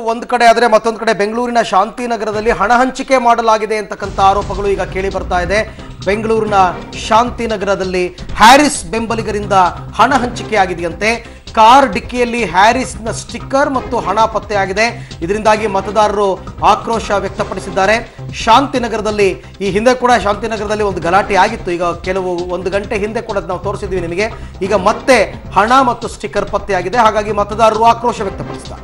ಒಂದು ಕಡೆ ಆದರೆ ಮತ್ತೊಂದು ಕಡೆ ಬೆಂಗಳೂರಿನ ಶಾಂತಿನಗರದಲ್ಲಿ ಹಣ ಹಂಚಿಕೆ ಮಾಡಲಾಗಿದೆ ಅಂತಕ್ಕಂಥ ಆರೋಪಗಳು ಈಗ ಕೇಳಿ ಬರ್ತಾ ಇದೆ ಬೆಂಗಳೂರಿನ ಶಾಂತಿನಗರದಲ್ಲಿ ಹ್ಯಾರಿಸ್ ಬೆಂಬಲಿಗರಿಂದ ಹಣ ಹಂಚಿಕೆ ಆಗಿದೆಯಂತೆ ಕಾರ್ ಡಿಕ್ಕಿಯಲ್ಲಿ ಹ್ಯಾರಿಸ್ನ ಸ್ಟಿಕ್ಕರ್ ಮತ್ತು ಹಣ ಪತ್ತೆಯಾಗಿದೆ ಇದರಿಂದಾಗಿ ಮತದಾರರು ಆಕ್ರೋಶ ವ್ಯಕ್ತಪಡಿಸಿದ್ದಾರೆ ಶಾಂತಿನಗರದಲ್ಲಿ ಈ ಹಿಂದೆ ಕೂಡ ಶಾಂತಿನಗರದಲ್ಲಿ ಒಂದು ಗಲಾಟೆ ಆಗಿತ್ತು ಈಗ ಕೆಲವು ಒಂದು ಗಂಟೆ ಹಿಂದೆ ಕೂಡ ನಾವು ತೋರಿಸಿದ್ವಿ ನಿಮಗೆ ಈಗ ಮತ್ತೆ ಹಣ ಮತ್ತು ಸ್ಟಿಕ್ಕರ್ ಪತ್ತೆಯಾಗಿದೆ ಹಾಗಾಗಿ ಮತದಾರರು ಆಕ್ರೋಶ ವ್ಯಕ್ತಪಡಿಸಿದ್ದಾರೆ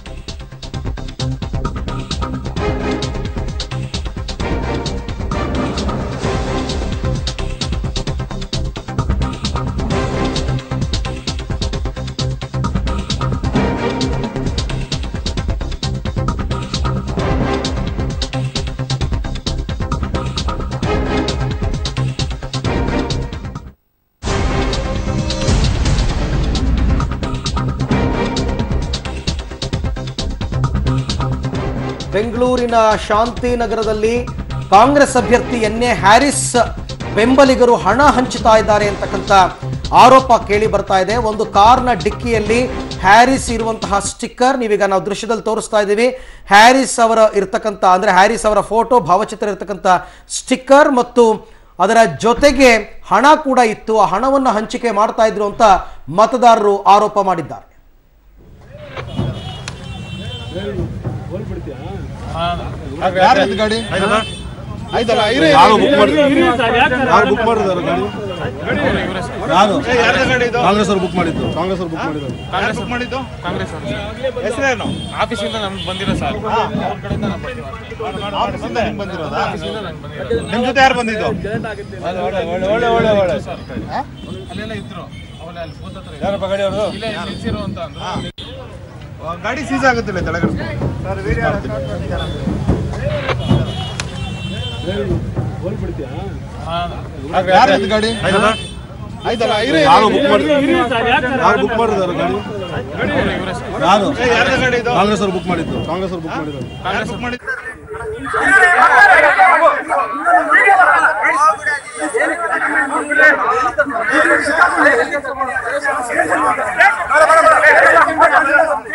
ಬೆಂಗಳೂರಿನ ಶಾಂತಿನಗರದಲ್ಲಿ ಕಾಂಗ್ರೆಸ್ ಅಭ್ಯರ್ಥಿ ಎನ್ ಎ ಹ್ಯಾರಿಸ್ ಬೆಂಬಲಿಗರು ಹಣ ಹಂಚುತ್ತಾ ಇದ್ದಾರೆ ಅಂತಕ್ಕಂಥ ಆರೋಪ ಕೇಳಿ ಬರ್ತಾ ಇದೆ ಒಂದು ಕಾರ್ನ ಡಿಕ್ಕಿಯಲ್ಲಿ ಹ್ಯಾರಿಸ್ ಇರುವಂತಹ ಸ್ಟಿಕ್ಕರ್ ನೀವೀಗ ನಾವು ದೃಶ್ಯದಲ್ಲಿ ತೋರಿಸ್ತಾ ಇದ್ದೀವಿ ಹ್ಯಾರಿಸ್ ಅವರ ಇರ್ತಕ್ಕಂಥ ಅಂದ್ರೆ ಹ್ಯಾರಿಸ್ ಅವರ ಫೋಟೋ ಭಾವಚಿತ್ರ ಇರ್ತಕ್ಕಂಥ ಸ್ಟಿಕ್ಕರ್ ಮತ್ತು ಅದರ ಜೊತೆಗೆ ಹಣ ಕೂಡ ಇತ್ತು ಆ ಹಣವನ್ನು ಹಂಚಿಕೆ ಮಾಡ್ತಾ ಇದ್ರು ಅಂತ ಮತದಾರರು ಆರೋಪ ಮಾಡಿದ್ದಾರೆ ಯಾರು ಇದು ಗಾಡಿ ಆಯ್ತಲ್ಲ ಇರಿ ಯಾರು ಬುಕ್ ಮಾಡಿ ಯಾರು ಬುಕ್ ಮಾಡಿದಾರೆ ಗಾಡಿ ಯಾರು ಕಾಂಗ್ರೆಸ್ ಅವ್ರು ಬುಕ್ ಮಾಡಿದ್ದು ಕಾಂಗ್ರೆಸ್ ಅವ್ರು ಬುಕ್ ಮಾಡಿದ್ದು ಯಾರು ಬುಕ್ ಮಾಡಿದ್ದು ಕಾಂಗ್ರೆಸ್ ಅವರು ಹೆಸರೇನು ಆಫೀಸಿಂದ ನಮ್ಗೆ ಬಂದಿರೋ ಸರ್ ಅವ್ರ ಕಡೆಯಿಂದ ನಾವು ಬರ್ತೀವಿ ಆಫೀಸಿಂದ ನಿಮ್ಗೆ ಬಂದಿರೋದಾ ಆಫೀಸಿಂದ ನಂಗೆ ಬಂದಿರೋದು ನಿಮ್ ಜೊತೆ ಯಾರು ಬಂದಿದ್ದು ಒಳ್ಳೆ ಒಳ್ಳೆ ಒಳ್ಳೆ ಅಲ್ಲೆಲ್ಲ ಇದ್ರು ಅವಲ್ಲ ಅಲ್ಲಿ ಬೂತ್ ಹತ್ರ ಯಾರಪ್ಪ ಗಾಡಿ ಅವ್ರದ್ದು ಇಲ್ಲೇ ನಿಲ್ಸಿರೋ ಅಂತ ಅಂದ್ರು ಗಾಡಿ ಸೀಸ್ ಆಗುತ್ತಿಲ್ಲ ತಲೆಗಡಿಸ್ಕೊಂಡು ಯಾರು ಇದು ಗಾಡಿ ಆಯ್ತಲ್ಲ ಇರಿ ಯಾರು ಬುಕ್ ಮಾಡಿ ಯಾರು ಬುಕ್ ಮಾಡಿದಾರೆ ಗಾಡಿ ಯಾರು ಯಾರ್ದು ಗಾಡಿ ಇದು ಕಾಂಗ್ರೆಸ್ ಅವ್ರು ಬುಕ್ ಮಾಡಿದ್ದು ಕಾಂಗ್ರೆಸ್ ಅವ್ರು ಬುಕ್ ಮಾಡಿದ್ದು ಯಾರು ಬುಕ್ ಮಾಡಿದ್ದು ಬರ ಬರ ಬರ